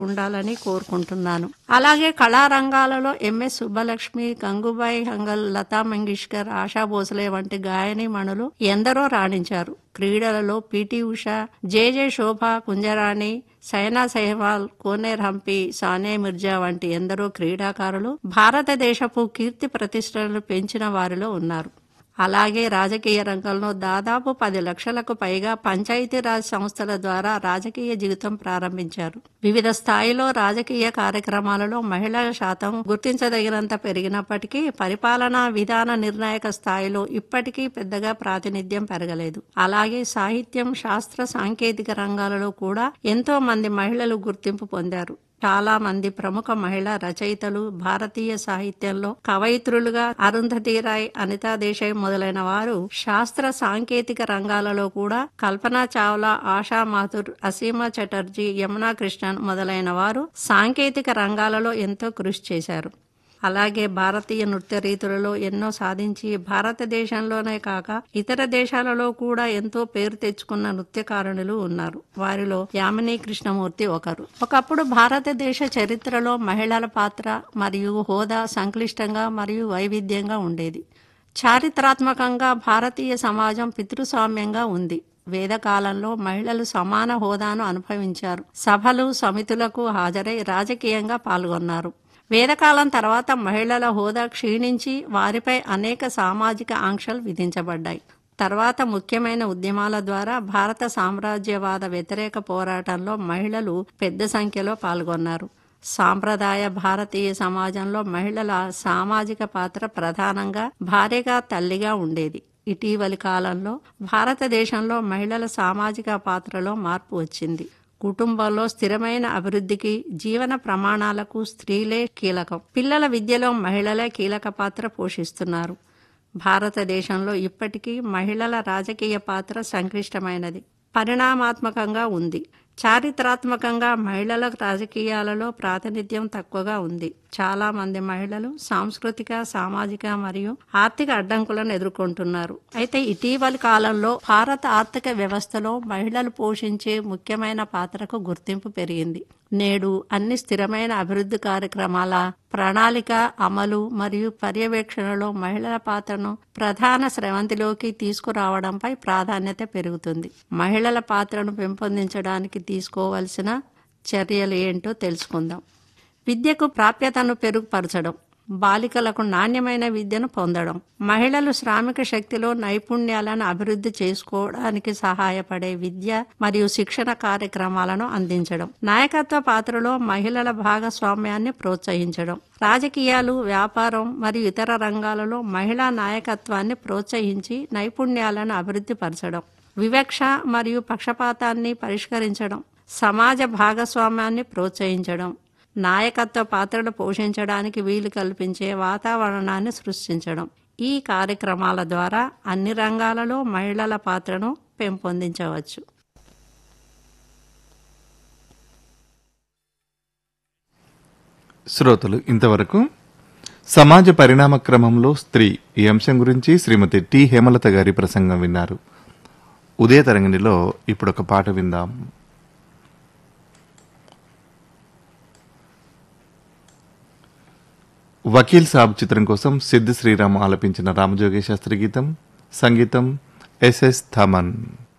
ఉండాలని కోరుకుంటున్నాను అలాగే కళారంగాలలో ఎంఎస్ సుబ్బలక్ష్మి గంగుబాయి హంగల్ లతా మంగేష్కర్ ఆశా భోసలే వంటి గాయనీమణులు ఎందరో రాణించారు క్రీడలలో పిటి ఉష జేజే శోభ కుంజరాణి సైనా సెహ్వాల్ కోనేర్ హంపి సానే మిర్జా వంటి ఎందరో క్రీడాకారులు భారతదేశపు కీర్తి ప్రతిష్టలను పెంచిన వారిలో ఉన్నారు అలాగే రాజకీయ రంగంలో దాదాపు పది లక్షలకు పైగా పంచాయతీరాజ్ సంస్థల ద్వారా రాజకీయ జీవితం ప్రారంభించారు వివిధ స్థాయిలో రాజకీయ కార్యక్రమాలలో మహిళల శాతం గుర్తించదగినంత పెరిగినప్పటికీ పరిపాలనా విధాన నిర్ణాయక స్థాయిలో ఇప్పటికీ పెద్దగా ప్రాతినిధ్యం పెరగలేదు అలాగే సాహిత్యం శాస్త్ర సాంకేతిక రంగాలలో కూడా ఎంతో మంది మహిళలు గుర్తింపు పొందారు చాలా మంది ప్రముఖ మహిళా రచయితలు భారతీయ సాహిత్యంలో కవయిత్రులుగా అరుంధతి రాయ్ అనితా దేశాయ్ మొదలైన వారు శాస్త్ర సాంకేతిక రంగాలలో కూడా కల్పనా చావ్లా ఆశా మాథుర్ అసీమా చటర్జీ యమునా కృష్ణన్ మొదలైన వారు సాంకేతిక రంగాలలో ఎంతో కృషి చేశారు అలాగే భారతీయ నృత్య రీతులలో ఎన్నో సాధించి భారతదేశంలోనే కాక ఇతర దేశాలలో కూడా ఎంతో పేరు తెచ్చుకున్న నృత్యకారుణులు ఉన్నారు వారిలో యామిని కృష్ణమూర్తి ఒకరు ఒకప్పుడు భారతదేశ చరిత్రలో మహిళల పాత్ర మరియు హోదా సంక్లిష్టంగా మరియు వైవిధ్యంగా ఉండేది చారిత్రాత్మకంగా భారతీయ సమాజం పితృస్వామ్యంగా ఉంది వేదకాలంలో మహిళలు సమాన హోదాను అనుభవించారు సభలు సమితులకు హాజరై రాజకీయంగా పాల్గొన్నారు వేదకాలం తర్వాత మహిళల హోదా క్షీణించి వారిపై అనేక సామాజిక ఆంక్షలు విధించబడ్డాయి తర్వాత ముఖ్యమైన ఉద్యమాల ద్వారా భారత సామ్రాజ్యవాద వ్యతిరేక పోరాటంలో మహిళలు పెద్ద సంఖ్యలో పాల్గొన్నారు సాంప్రదాయ భారతీయ సమాజంలో మహిళల సామాజిక పాత్ర ప్రధానంగా భార్యగా తల్లిగా ఉండేది ఇటీవలి కాలంలో భారతదేశంలో మహిళల సామాజిక పాత్రలో మార్పు వచ్చింది కుటుంబంలో స్థిరమైన అభివృద్ధికి జీవన ప్రమాణాలకు స్త్రీలే కీలకం పిల్లల విద్యలో మహిళలే కీలక పాత్ర పోషిస్తున్నారు భారతదేశంలో ఇప్పటికీ మహిళల రాజకీయ పాత్ర సంక్లిష్టమైనది పరిణామాత్మకంగా ఉంది చారిత్రాత్మకంగా మహిళల రాజకీయాలలో ప్రాతినిధ్యం తక్కువగా ఉంది చాలా మంది మహిళలు సాంస్కృతిక సామాజిక మరియు ఆర్థిక అడ్డంకులను ఎదుర్కొంటున్నారు అయితే ఇటీవలి కాలంలో భారత ఆర్థిక వ్యవస్థలో మహిళలు పోషించే ముఖ్యమైన పాత్రకు గుర్తింపు పెరిగింది నేడు అన్ని స్థిరమైన అభివృద్ధి కార్యక్రమాల ప్రణాళిక అమలు మరియు పర్యవేక్షణలో మహిళల పాత్రను ప్రధాన స్రవంతిలోకి తీసుకురావడంపై ప్రాధాన్యత పెరుగుతుంది మహిళల పాత్రను పెంపొందించడానికి తీసుకోవలసిన చర్యలు ఏంటో తెలుసుకుందాం విద్యకు ప్రాప్యతను పెరుగుపరచడం బాలికలకు నాణ్యమైన విద్యను పొందడం మహిళలు శ్రామిక శక్తిలో నైపుణ్యాలను అభివృద్ధి చేసుకోవడానికి సహాయపడే విద్య మరియు శిక్షణ కార్యక్రమాలను అందించడం నాయకత్వ పాత్రలో మహిళల భాగస్వామ్యాన్ని ప్రోత్సహించడం రాజకీయాలు వ్యాపారం మరియు ఇతర రంగాలలో మహిళా నాయకత్వాన్ని ప్రోత్సహించి నైపుణ్యాలను అభివృద్ధి పరచడం వివక్ష మరియు పక్షపాతాన్ని పరిష్కరించడం సమాజ భాగస్వామ్యాన్ని ప్రోత్సహించడం నాయకత్వ పాత్రలు పోషించడానికి వీలు కల్పించే వాతావరణాన్ని సృష్టించడం ఈ కార్యక్రమాల ద్వారా అన్ని రంగాలలో మహిళల పాత్రను పెంపొందించవచ్చు శ్రోతలు ఇంతవరకు సమాజ పరిణామ క్రమంలో స్త్రీ ఈ అంశం గురించి శ్రీమతి టి హేమలత గారి ప్రసంగం విన్నారు ఉదయ తరంగిణిలో ఇప్పుడు ఒక పాట విందాం వకీల్ సాబ్ చిత్రం కోసం సిద్ధ్ శ్రీరామ్ ఆలపించిన రామజోగేశాస్త్రి గీతం సంగీతం ఎస్ఎస్ థమన్